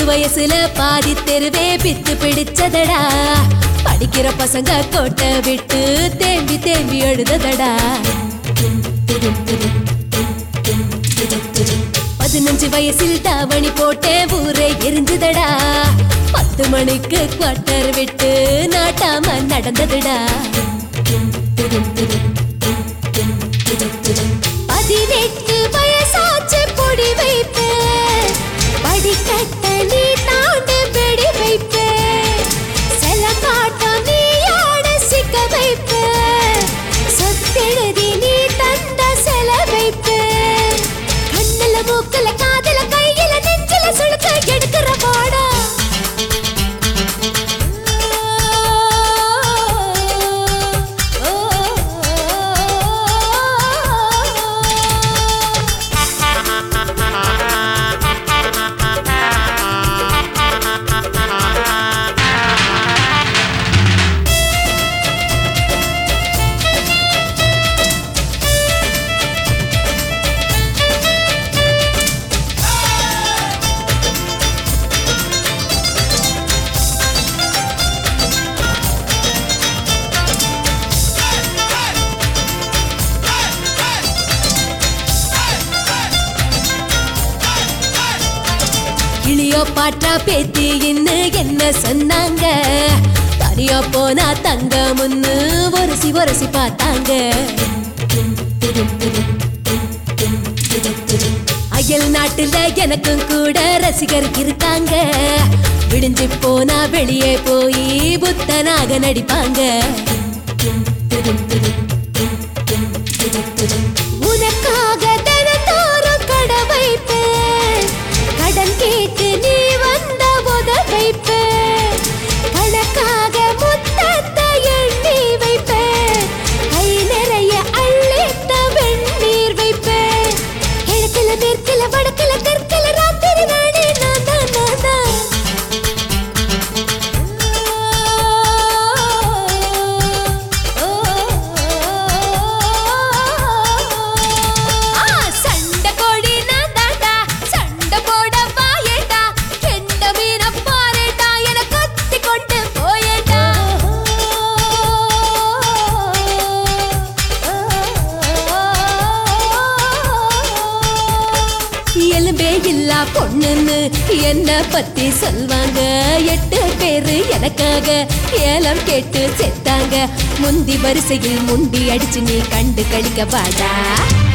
வயசுல பாதி தெருவே பித்து பிடிச்சதடா படிக்கிற பசங்க கோட்டை விட்டு தேம்பி தேம்பி எழுததடா பதினஞ்சு வயசில் தாவணி போட்டே ஊரே எரிஞ்சுதடா பத்து மணிக்கு குவார்டர் விட்டு நாட்டாம நடந்ததுடா பதினெட்டு வயசாச்சு பொடி வைப்பு படிக்கட்ட நீ தாண்டு வெடி வைப்பு செல காட்டம் நீ ஆட சிக்க வைப்பு சொத்தெழுதி நீ தந்த செல வைப்பு கண்ணுல மூக்குல காதுல கையில நெஞ்சில சுழுக்க எடுக்கிற பாடா கிளியோ பாட்டா பேத்தி இன்னு என்ன சொன்னாங்க தனியா போனா தங்க முன்னு ஒரசி ஒரசி பார்த்தாங்க அயல் நாட்டுல எனக்கும் கூட ரசிகர் இருக்காங்க விடிஞ்சு போனா வெளியே போய் புத்தனாக நடிப்பாங்க உனக்காக தினந்தோறும் கடை வைப்பேன் கடன் கேட்டு நீ வந்த உத வைப்பேன் கணக்காக முத்தத்தை எண்ணி வைப்பேன் கை நிறைய அள்ளித்த வெந்நீர் வைப்பேன் கிழக்குல மேற்குல வடக்குல தெற்குல ராத்திரி நானே நான் தான் நான் தான் சண்டை கோழி நான் தாண்டா சண்டை போட வாயேண்டா கெண்ட மீன பாரேண்டா என கத்தி கொண்டு போயேண்டா எலும்பே இல்லா பொண்ணுன்னு என்ன பத்தி சொல்வாங்க எட்டு பேரு எனக்காக ஏலம் கேட்டு செத்தாங்க முந்தி வரிசையில் முண்டி அடிச்சு நீ கண்டு கழிக்க பாடா